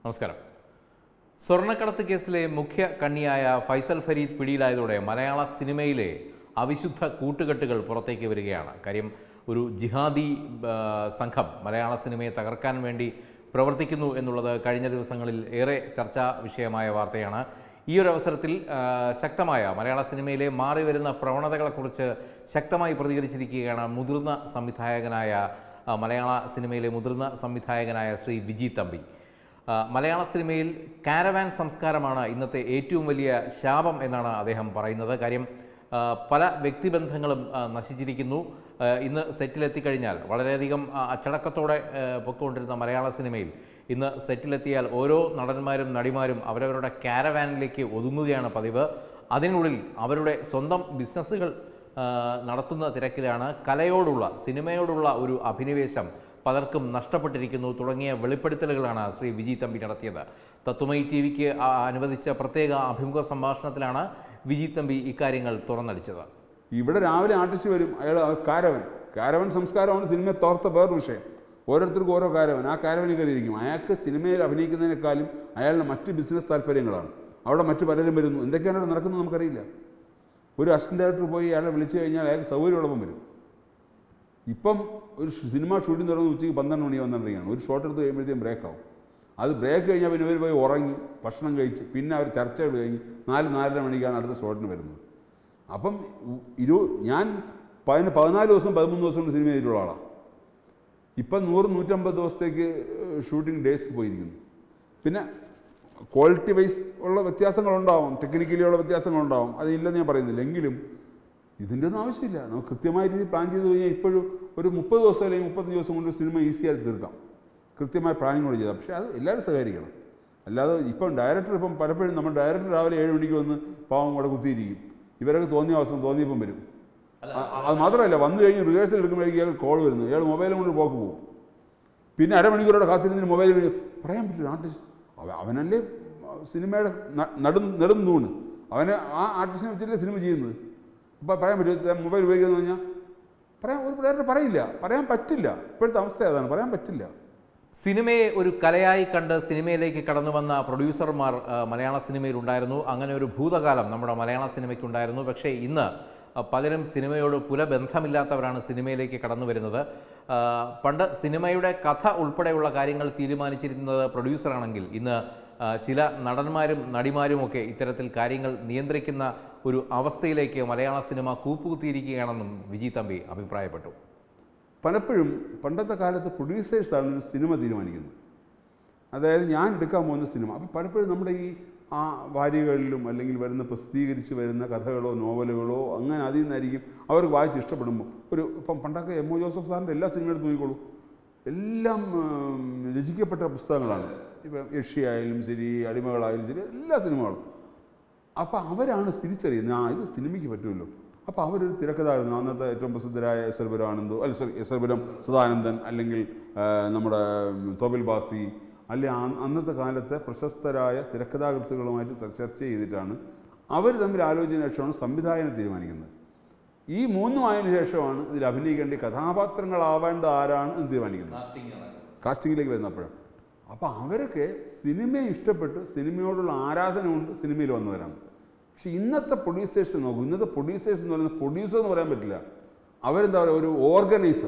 നമസ്കാരം സ്വർണ്ണക്കടത്ത് കേസിലെ മുഖ്യ കണ്ണിയായ ഫൈസൽ ഫരീദ് പിടിയിലായതോടെ മലയാള സിനിമയിലെ അവിശുദ്ധ കൂട്ടുകെട്ടുകൾ പുറത്തേക്ക് വരികയാണ് കാര്യം ഒരു ജിഹാദി ആ, സംഘം മലയാള സിനിമയെ തകർക്കാൻ വേണ്ടി പ്രവർത്തിക്കുന്നു എന്നുള്ളത് കഴിഞ്ഞ ദിവസങ്ങളിൽ ഏറെ ചർച്ചാ വിഷയമായ വാർത്തയാണ് ഈ ഒരു അവസരത്തിൽ ആ, ശക്തമായ മലയാള സിനിമയിലെ മാറി വരുന്ന പ്രവണതകളെക്കുറിച്ച് ശക്തമായി പ്രതികരിച്ചിരിക്കുകയാണ് മുതിർന്ന സംവിധായകനായ ആ, മലയാള സിനിമയിലെ മുതിർന്ന സംവിധായകനായ ശ്രീ വിജി തമ്പി ആ, മലയാള സിനിമയിൽ കാരവാൻ സംസ്കാരമാണ് ഇന്നത്തെ ഏറ്റവും വലിയ ശാപം എന്നാണ് അദ്ദേഹം പറയുന്നത് കാര്യം ആ, പല വ്യക്തിബന്ധങ്ങളും ആ, നശിച്ചിരിക്കുന്നു ആ, ഇന്ന് സെറ്റിലെത്തിക്കഴിഞ്ഞാൽ വളരെയധികം ആ, അച്ചടക്കത്തോടെ ആ, പൊയ്ക്കൊണ്ടിരുന്ന മലയാള സിനിമയിൽ ഇന്ന് സെറ്റിലെത്തിയാൽ ഓരോ നടന്മാരും നടിമാരും അവരവരുടെ കാരവാനിലേക്ക് ഒതുങ്ങുകയാണ് പതിവ് അതിനുള്ളിൽ അവരുടെ സ്വന്തം ബിസിനസ്സുകൾ ആ, നടത്തുന്ന തിരക്കിലാണ് കലയോടുള്ള സിനിമയോടുള്ള ഒരു അഭിനിവേശം പലർക്കും നഷ്ടപ്പെട്ടിരിക്കുന്നു തുടങ്ങിയ വെളിപ്പെടുത്തലുകളാണ് ശ്രീ വിജി തമ്പി നടത്തിയത് തത്വമയി ടി വിക്ക് അനുവദിച്ച പ്രത്യേക അഭിമുഖ സംഭാഷണത്തിലാണ് വിജി തമ്പി ഇക്കാര്യങ്ങൾ തുറന്നടിച്ചത് ഇവിടെ രാവിലെ ആർട്ടിസ്റ്റ് വരും അയാൾ കാരവൻ കാരവൻ സംസ്കാരമാണ് സിനിമയെ തോർത്ത വേറൊരു വിഷയം ഓരോരുത്തർക്കും ഓരോ കാരവൻ ആ കാരവനിൽ കയറിയിരിക്കും അയാൾക്ക് സിനിമയിൽ അഭിനയിക്കുന്നതിനേക്കാളും അയാളുടെ മറ്റ് ബിസിനസ് താല്പര്യങ്ങളാണ് അവിടെ മറ്റു പലരും വരുന്നു എന്തൊക്കെയാണ് അവിടെ നടക്കുന്നത് നമുക്കറിയില്ല ഒരു അസിസ്റ്റന്റ് ഡയറക്ടർ പോയി അയാളെ വിളിച്ചു കഴിഞ്ഞാൽ അയാൾക്ക് സൗകര്യമുള്ളപ്പം വരും ഇപ്പം ഒരു സിനിമ ഷൂട്ടിംഗ് തുടങ്ങുന്ന ഉച്ചയ്ക്ക് പന്ത്രണ്ട് മണി വന്നിട്ടുണ്ടെങ്കിൽ ഒരു ഷോട്ട് എടുത്ത് കഴിയുമ്പോഴത്തേക്കും ബ്രേക്ക് ആവും അത് ബ്രേക്ക് കഴിഞ്ഞാൽ പിന്നെ ഇവർ പോയി ഉറങ്ങി ഭക്ഷണം കഴിച്ച് പിന്നെ അവർ ചർച്ചകൾ കഴിഞ്ഞ് നാല് നാലര മണിക്കാണ് അടുത്ത ഷോട്ടിന് വരുന്നത് അപ്പം ഉ- ഇരു ഞാൻ പതിന പതിനാല് ദിവസം പതിമൂന്ന് ദിവസം കൊണ്ട് സിനിമ ചെയ്തിട്ടുള്ള ആളാണ് ഇപ്പം നൂറ് നൂറ്റമ്പത് ദിവസത്തേക്ക് ഷൂട്ടിംഗ് ഡേയ്സ് പോയിരിക്കുന്നു പിന്നെ ക്വാളിറ്റി വൈസ് ഉള്ള വ്യത്യാസങ്ങളുണ്ടാവും ടെക്നിക്കലി ഉള്ള വ്യത്യാസങ്ങളുണ്ടാവും അതില്ലെന്ന് ഞാൻ പറയുന്നില്ല എങ്കിലും ഇതിൻ്റെ ഒന്നും ആവശ്യമില്ല നമുക്ക് കൃത്യമായ രീതിയിൽ പ്ലാൻ ചെയ്ത് കഴിഞ്ഞാൽ ഇപ്പോഴും ഒരു മുപ്പത് ദിവസം അല്ലെങ്കിൽ മുപ്പത്തഞ്ച് ദിവസം കൊണ്ട് സിനിമ ഈസിയായി തീർക്കാം കൃത്യമായ പ്ലാനിങ്ങോട് ചെയ്താൽ പക്ഷേ അത് എല്ലാവരും സഹകരിക്കണം അല്ലാതെ ഇപ്പം ഡയറക്ടർ ഇപ്പം പലപ്പോഴും നമ്മൾ ഡയറക്ടർ രാവിലെ ഏഴ് മണിക്ക് വന്ന് പാവം കൂടെ കുത്തിയിരിക്കും ഇവരൊക്കെ തോന്നിയ അവസരം തോന്നിയപ്പം വരും അ- അത് മാത്രമല്ല വന്നു കഴിഞ്ഞ് റിഹേഴ്സൽ എടുക്കുമ്പോഴേക്കും ഇയാൾ കോൾ വരുന്നു ഇയാൾ മൊബൈലും കൊണ്ട് പോക്ക് പോകും പിന്നെ അരമണിക്കൂറോടെ കാത്തിരുന്ന് മൊബൈൽ പറയാൻ പറ്റില്ല ആർട്ടിസ്റ്റ് അവ- അവനല്ലേ സിനിമയുടെ ന- നടും നെടും തൂണ് അവന് ആ ആർട്ടിസ്റ്റിനെ വെച്ചിട്ടല്ലേ സിനിമ ചെയ്യുന്നത് അപ്പോൾ പറയാൻ പറ്റും മൊബൈൽ ഉപയോഗിക്കുന്നത് പറഞ്ഞാൽ പറയാൻ ഒരു ഡയറക്ടർ പറയില്ല പറയാൻ പറ്റില്ല ഇപ്പോഴത്തെ അവസ്ഥ അതാണ് പറയാൻ പറ്റില്ല സിനിമയെ ഒരു കലയായി കണ്ട് സിനിമയിലേക്ക് കടന്നു വന്ന പ്രൊഡ്യൂസർമാർ ആ, മലയാള സിനിമയിൽ ഉണ്ടായിരുന്നു അങ്ങനെ ഒരു ഭൂതകാലം നമ്മുടെ മലയാള സിനിമയ്ക്കുണ്ടായിരുന്നു പക്ഷേ ഇന്ന് ആ, പലരും സിനിമയോട് പുലബന്ധമില്ലാത്തവരാണ് സിനിമയിലേക്ക് കടന്നു വരുന്നത് ആ, പണ്ട് സിനിമയുടെ കഥ ഉൾപ്പെടെയുള്ള കാര്യങ്ങൾ തീരുമാനിച്ചിരുന്നത് പ്രൊഡ്യൂസറാണെങ്കിൽ ഇന്ന് ആ, ചില നടന്മാരും നടിമാരുമൊക്കെ ഇത്തരത്തിൽ കാര്യങ്ങൾ നിയന്ത്രിക്കുന്ന ഒരു അവസ്ഥയിലേക്ക് മലയാള സിനിമ കൂപ്പുകുത്തിയിരിക്കുകയാണെന്നും വിജി തമ്പി അഭിപ്രായപ്പെട്ടു പലപ്പോഴും പണ്ടത്തെ കാലത്ത് പ്രൊഡ്യൂസേഴ്സാണ് ഒരു സിനിമ തീരുമാനിക്കുന്നത് അതായത് ഞാൻ എടുക്കാൻ പോകുന്ന സിനിമ അപ്പം പലപ്പോഴും നമ്മുടെ ഈ ആ വാരികകളിലും അല്ലെങ്കിൽ വരുന്ന പ്രസിദ്ധീകരിച്ച് വരുന്ന കഥകളോ നോവലുകളോ അങ്ങനെ അതിൽ നിന്നായിരിക്കും അവർക്ക് വായിച്ച് ഇഷ്ടപ്പെടുമ്പോൾ ഒരു ഇപ്പം പണ്ടൊക്കെ എം ഒ ജോസഫ് സാറിൻ്റെ എല്ലാ സിനിമകളും നോക്കിക്കോളൂ എല്ലാം ഉം, രചിക്കപ്പെട്ട പുസ്തകങ്ങളാണ് ഇപ്പം യക്ഷിയായാലും ശരി അടിമകളായാലും ശരി എല്ലാ സിനിമകളും അപ്പോൾ അവരാണ് തിരിച്ചറിയുന്നത് ആ ഇത് സിനിമയ്ക്ക് പറ്റുമല്ലോ അപ്പോൾ അവരൊരു തിരക്കഥായിരുന്നു അന്നത്തെ ഏറ്റവും പ്രസിദ്ധരായ എസ് എൽ പുരം ആനന്ദോ അല്ല sorry S L Puram Sadanandan അല്ലെങ്കിൽ ആ, നമ്മുടെ ഉം, തോബിൽ ബാസി അല്ലെ ആ- അന്നത്തെ കാലത്തെ പ്രശസ്തരായ തിരക്കഥാകൃത്തുക്കളുമായിട്ട് ച- ചർച്ച ചെയ്തിട്ടാണ് അവർ തമ്മിൽ ആലോചന ശേഷമാണ് സംവിധായകനെ തീരുമാനിക്കുന്നത് ഈ മൂന്നും ആയതിനു ശേഷമാണ് ഇതിൽ അഭിനയിക്കേണ്ട കഥാപാത്രങ്ങളാവേണ്ട ആരാണ് എന്ന് തീരുമാനിക്കുന്നത് കാസ്റ്റിങ്ങിലേക്ക് വരുന്നപ്പോഴാണ് അപ്പോൾ അവരൊക്കെ സിനിമയെ ഇഷ്ടപ്പെട്ട് സിനിമയോടുള്ള ആരാധന കൊണ്ട് സിനിമയിൽ വന്നവരാണ് പക്ഷെ ഇന്നത്തെ പ്രൊഡ്യൂസേഴ്സ് നോക്കൂ ഇന്നത്തെ പ്രൊഡ്യൂസേഴ്സ് എന്ന് പറയുന്നത് പ്രൊഡ്യൂസർ എന്ന് പറയാൻ പറ്റില്ല അവരെന്താ പറയുക ഒരു ഓർഗനൈസർ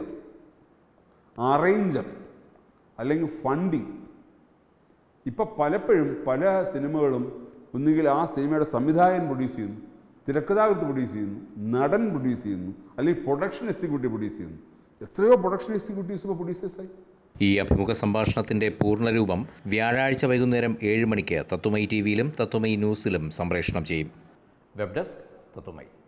അറേഞ്ചർ അല്ലെങ്കിൽ ഫണ്ടിങ് ഇപ്പം പലപ്പോഴും പല സിനിമകളും ഒന്നുകിൽ ആ സിനിമയുടെ സംവിധായകൻ പ്രൊഡ്യൂസ് ചെയ്യുന്നു തിരക്കഥാകൃത്ത് പ്രൊഡ്യൂസ് ചെയ്യുന്നു നടൻ പ്രൊഡ്യൂസ് ചെയ്യുന്നു അല്ലെങ്കിൽ പ്രൊഡക്ഷൻ എക്സിക്യൂട്ടീവ് പ്രൊഡ്യൂസ് ചെയ്യുന്നു എത്രയോ പ്രൊഡക്ഷൻ എക്സിക്യൂട്ടീവ്സ് ഇപ്പോൾ പ്രൊഡ്യൂസേഴ്സായി ഈ അഭിമുഖ സംഭാഷണത്തിന്റെ പൂർണ്ണരൂപം വ്യാഴാഴ്ച വൈകുന്നേരം ഏഴ് മണിക്ക് തത്വമൈ ടി വിയിലും തത്വമൈ ന്യൂസിലും സംപ്രേഷണം ചെയ്യും വെബ് ഡെസ്ക് തത്വമൈ